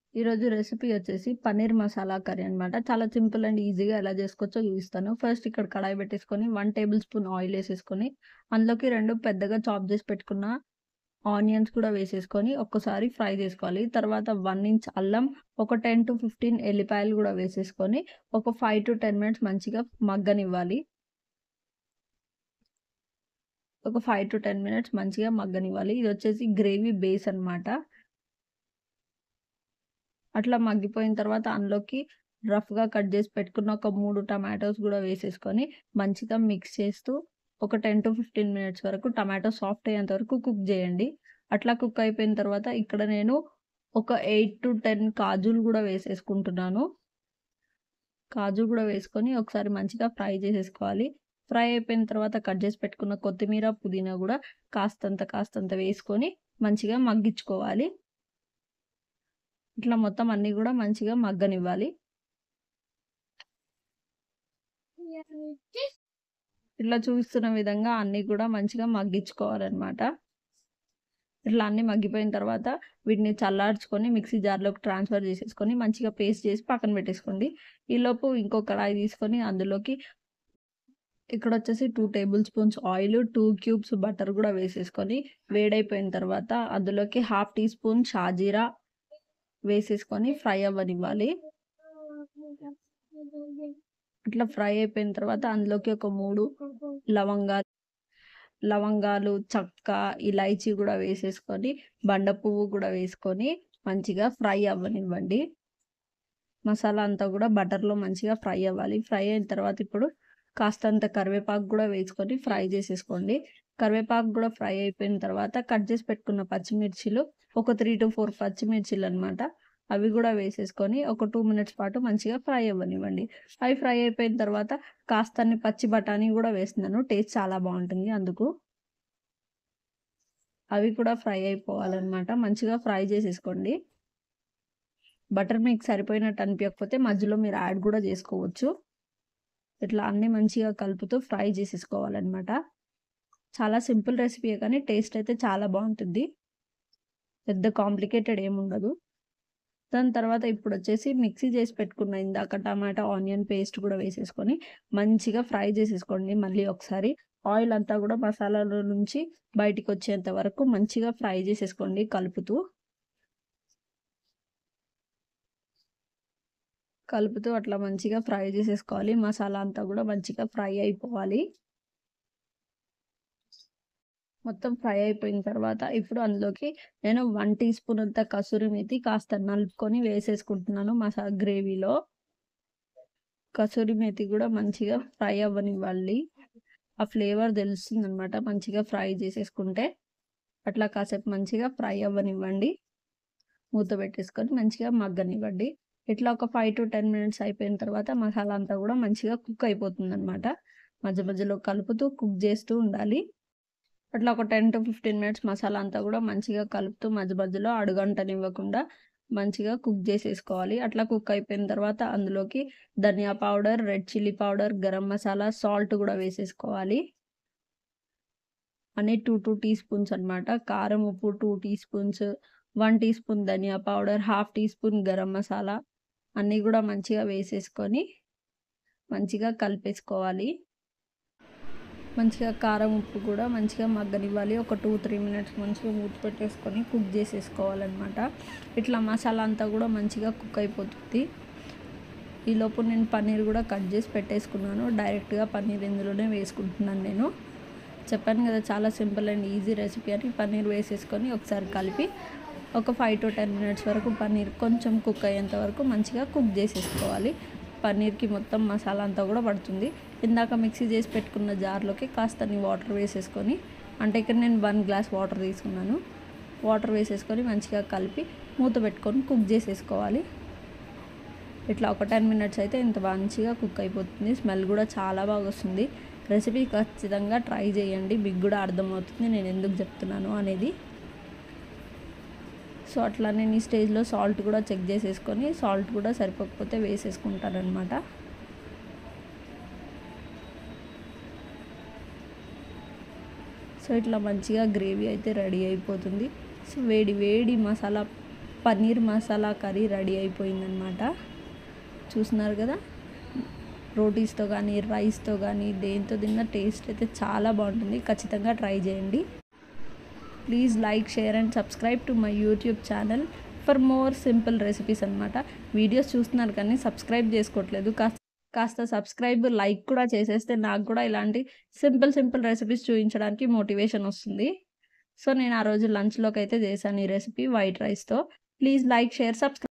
ఈరోజు రెసిపీ వచ్చేసి పన్నీర్ మసాలా కర్రీ అనమాట. చాలా సింపుల్ అండ్ ఈజీగా ఎలా చేసుకోవచ్చో చూపిస్తాను. ఫస్ట్ ఇక్కడ కడాయి పెట్టేసుకొని 1 టేబుల్ స్పూన్ ఆయిల్ ఏసేసుకొని, అందులోకి 2 పెద్దగా చాప్ చేసి పెట్టుకున్న ఆనియన్స్ కూడా వేసేసుకొని ఒక్కసారి ఫ్రై చేసుకోవాలి. తర్వాత 1 ఇంచ్ అల్లం, ఒక 10-15 ఎల్లిపాయలు కూడా వేసేసుకొని, ఒక 5-10 మినిట్స్ మంచిగా మగ్గనివ్వాలి. ఒక 5-10 మినిట్స్ మంచిగా మగ్గనివ్వాలి. ఇది వచ్చేసి గ్రేవీ బేస్ అనమాట. అట్లా మగ్గిపోయిన తర్వాత అందులోకి రఫ్‌గా కట్ చేసి పెట్టుకున్న ఒక 3 టమాటోస్ కూడా వేసేసుకొని, మంచిగా మిక్స్ చేస్తూ ఒక 10-15 మినిట్స్ వరకు టమాటో సాఫ్ట్ అయ్యేంత వరకు కుక్ చేయండి. అట్లా కుక్ అయిపోయిన తర్వాత ఇక్కడ నేను ఒక 8-10 కాజులు కూడా వేసేసుకుంటున్నాను. కాజు కూడా వేసుకొని ఒకసారి మంచిగా ఫ్రై చేసేసుకోవాలి. ఫ్రై అయిపోయిన తర్వాత కట్ చేసి పెట్టుకున్న కొత్తిమీర, పుదీనా కూడా కాస్తంత కాస్తంత వేసుకొని మంచిగా మగ్గించుకోవాలి. ఇట్లా మొత్తం అన్నీ కూడా మంచిగా మగ్గనివ్వాలి. ఇట్లా చూపిస్తున్న విధంగా అన్నీ కూడా మంచిగా మగ్గించుకోవాలనమాట. ఇట్లా అన్నీ మగ్గిపోయిన తర్వాత వీటిని చల్లార్చుకొని మిక్సీ జార్‌లోకి ట్రాన్స్‌ఫర్ చేసేసుకొని మంచిగా పేస్ట్ చేసి పక్కన పెట్టేసుకోండి. ఈలోపు ఇంకో కడాయి తీసుకొని అందులోకి ఇక్కడొచ్చేసి 2 tablespoons oil, 2 cubes butter కూడా వేసేసుకొని వేడైపోయిన తర్వాత అందులోకి హాఫ్ టీ స్పూన్ షాజీరా వేసేసుకొని ఫ్రై అవ్వనివ్వాలి. ఇట్లా ఫ్రై అయిపోయిన తర్వాత అందులోకి ఒక 3 లవంగాలు లవంగాలు, చెక్క, ఇలాచీ కూడా వేసేసుకొని, బండ పువ్వు కూడా వేసుకొని మంచిగా ఫ్రై అవ్వనివ్వండి. మసాలా అంతా కూడా బటర్‌లో మంచిగా ఫ్రై అవ్వాలి. ఫ్రై అయిన తర్వాత ఇప్పుడు కాస్తంత కరివేపాకు కూడా వేసుకొని ఫ్రై చేసేసుకోండి. కరివేపాకు కూడా ఫ్రై అయిపోయిన తర్వాత కట్ చేసి పెట్టుకున్న పచ్చిమిర్చిలు ఒక 3-4 పచ్చిమిర్చిలనమాట. అవి కూడా వేసేసుకొని ఒక 2 మినిట్స్ పాటు మంచిగా ఫ్రై అవ్వనివ్వండి. అవి ఫ్రై అయిపోయిన తర్వాత కాస్తన్ని పచ్చి బఠానీ కూడా వేస్తున్నాను. టేస్ట్ చాలా బావుంటుంది అందుకు. అవి కూడా ఫ్రై అయిపోవాలనమాట. మంచిగా ఫ్రై చేసేసుకోండి. బటర్ మీకు సరిపోయినట్టు అనిపియకపోతే మధ్యలో మీరు యాడ్ కూడా చేసుకోవచ్చు. ఇట్లా అన్నీ మంచిగా కలుపుతూ ఫ్రై చేసేసుకోవాలనమాట. చాలా సింపుల్ రెసిపీయే కానీ టేస్ట్ అయితే చాలా బావుంటుంది. పెద్ద కాంప్లికేటెడ్ ఏముండదు. దాని తర్వాత ఇప్పుడొచ్చేసి మిక్సీ చేసి పెట్టుకున్న ఇందాక టమాటా, ఆనియన్ పేస్ట్ కూడా వేసేసుకొని మంచిగా ఫ్రై చేసేసుకోండి మళ్ళీ ఒకసారి. ఆయిల్ అంతా కూడా మసాలాలో నుంచి బయటికొచ్చేంత వరకు మంచిగా ఫ్రై చేసేసుకోండి కలుపుతూ. కలుపుతూ అట్లా మంచిగా ఫ్రై చేసేసుకోవాలి. మసాలా అంతా కూడా మంచిగా ఫ్రై అయిపోవాలి. మొత్తం ఫ్రై అయిపోయిన తర్వాత ఇప్పుడు అందులోకి నేను 1 టీ స్పూన్ అంత కసూరి మేతి కాస్త నలుపుకొని వేసేసుకుంటున్నాను మసా గ్రేవీలో. కసూరి మేతి కూడా మంచిగా ఫ్రై అవ్వనివ్వాలి. ఆ ఫ్లేవర్ తెలుస్తుందనమాట మంచిగా ఫ్రై చేసేసుకుంటే. అట్లా కాసేపు మంచిగా ఫ్రై అవ్వనివ్వండి. మూత పెట్టేసుకొని మంచిగా మగ్గనివ్వండి. ఇట్లా ఒక 5-10 మినిట్స్ అయిపోయిన తర్వాత మసాలా అంతా కూడా మంచిగా కుక్ అయిపోతుందనమాట. మధ్య మధ్యలో కలుపుతూ కుక్ చేస్తూ ఉండాలి. అట్లా ఒక 10-15 మినిట్స్ మసాలా అంతా కూడా మంచిగా కలుపుతూ మధ్య మధ్యలో అడుగంటనివ్వకుండా మంచిగా కుక్ చేసేసుకోవాలి. అట్లా కుక్ అయిపోయిన తర్వాత అందులోకి ధనియా powder, red chilli powder, garam masala, salt కూడా వేసేసుకోవాలి. అన్నీ 2, 2 టీ స్పూన్స్ అనమాట. కారం, ఉప్పు 2 టీ స్పూన్స్, 1 టీ స్పూన్ ధనియా powder, half teaspoon garam masala అన్నీ కూడా మంచిగా వేసేసుకొని మంచిగా కలిపేసుకోవాలి. మంచిగా కారం, ఉప్పు కూడా మంచిగా మగ్గనివ్వాలి. ఒక 2-3 మినిట్స్ మంచిగా మూత పెట్టేసుకొని కుక్ చేసేసుకోవాలనమాట. ఇట్లా మసాలా అంతా కూడా మంచిగా కుక్ అయిపోతుంది. ఈలోపు నేను పన్నీర్ కూడా కట్ చేసి పెట్టేసుకున్నాను. డైరెక్ట్‌గా పన్నీర్ ఇందులోనే వేసుకుంటున్నాను నేను. చెప్పాను కదా చాలా సింపుల్ అండ్ ఈజీ రెసిపీ అని పన్నీర్ వేసేసుకొని ఒకసారి కలిపి ఒక 5-10 మినిట్స్ వరకు పన్నీర్ కొంచెం కుక్ అయ్యేంత వరకు మంచిగా కుక్ చేసేసుకోవాలి. పన్నీర్‌కి మొత్తం మసాలా అంతా కూడా పడుతుంది. ఇందాక మిక్సీ చేసి పెట్టుకున్న జార్‌లోకి కాస్తన్ని వాటర్ వేసేసుకొని అంటే ఇక్కడ నేను 1 గ్లాస్ వాటర్ తీసుకున్నాను. వాటర్ వేసేసుకొని మంచిగా కలిపి మూత పెట్టుకొని కుక్ చేసేసుకోవాలి. ఇట్లా ఒక 10 మినిట్స్ అయితే ఇంత మంచిగా కుక్ అయిపోతుంది. స్మెల్ కూడా చాలా బాగొస్తుంది. రెసిపీ ఖచ్చితంగా ట్రై చేయండి. మీకు కూడా అర్థమవుతుంది నేను ఎందుకు చెప్తున్నాను అనేది. సో, అట్లా నేను ఈ స్టేజ్‌లో సాల్ట్ కూడా చెక్ చేసేసుకొని సాల్ట్ కూడా సరిపోకపోతే వేసేసుకుంటాననమాట. సో, ఇట్లా మంచిగా గ్రేవీ అయితే రెడీ అయిపోతుంది. సో, వేడి వేడి మసాలా పన్నీర్ మసాలా కర్రీ రెడీ అయిపోయిందనమాట చూస్తున్నారు కదా రోటీస్తో కానీ రైస్తో కానీ దేంతో తిన్న టేస్ట్ అయితే చాలా బాగుంటుంది ఖచ్చితంగా ట్రై చేయండి please like share and subscribe to my YouTube channel for more simple recipes అనమాట వీడియోస్ చూస్తున్నారు కానీ సబ్స్క్రైబ్ చేసుకోవట్లేదు కాస్త కాస్త సబ్స్క్రైబ్ లైక్ కూడా చేసేస్తే నాకు కూడా ఇలాంటి సింపుల్ సింపుల్ రెసిపీస్ చూపించడానికి మోటివేషన్ వస్తుంది సో నేను ఆ రోజు లంచ్లోకి అయితే చేశాను ఈ రెసిపీ వైట్ రైస్తో ప్లీజ్ లైక్ షేర్ సబ్స్క్రైబ్